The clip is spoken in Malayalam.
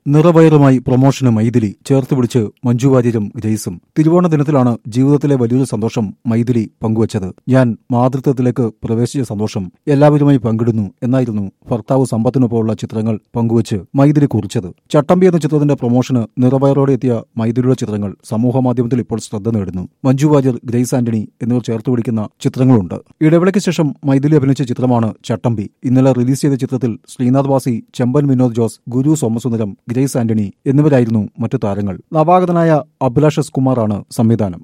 നിറവയറുമായി പ്രൊമോഷന് മൈഥിലി ചേർത്ത് പിടിച്ച് മഞ്ജു വാര്യരും ഗ്രേസും തിരുവോണ ദിനത്തിലാണ് ജീവിതത്തിലെ വലിയൊരു സന്തോഷം മൈഥിലി പങ്കുവച്ചത് ഞാൻ മാതൃത്വത്തിലേക്ക് പ്രവേശിച്ച സന്തോഷം എല്ലാവരുമായി പങ്കിടുന്നു എന്നായിരുന്നു ഭർത്താവ് സമ്പത്തിനൊപ്പമുള്ള ചിത്രങ്ങൾ പങ്കുവച്ച് മൈഥിലി കുറിച്ചത് ചട്ടമ്പി എന്ന ചിത്രത്തിന്റെ പ്രൊമോഷന് നിറവയറോടെ എത്തിയ മൈഥിലിയുടെ ചിത്രങ്ങൾ സമൂഹമാധ്യമത്തിൽ ഇപ്പോൾ ശ്രദ്ധ നേടുന്നു മഞ്ജു വാര്യർ ഗ്രേസ് ആന്റണി എന്നിവർ ചേർത്ത് പിടിക്കുന്ന ചിത്രങ്ങളുണ്ട് ഇടവേളയ്ക്ക് ശേഷം മൈഥിലി അഭിനയിച്ച ചിത്രമാണ് ചട്ടമ്പി ഇന്നലെ റിലീസ് ചെയ്ത ചിത്രത്തിൽ ശ്രീനാഥ് വാസി ചെമ്പൻ വിനോദ് ജോസ് ഗുരു സോമസുന്ദരം ഗ്രേസ് ആന്റണി എന്നിവരായിരുന്നു മറ്റു താരങ്ങൾ നവാഗതനായ അഭിലാഷ് എസ് കുമാറാണ് സംവിധാനം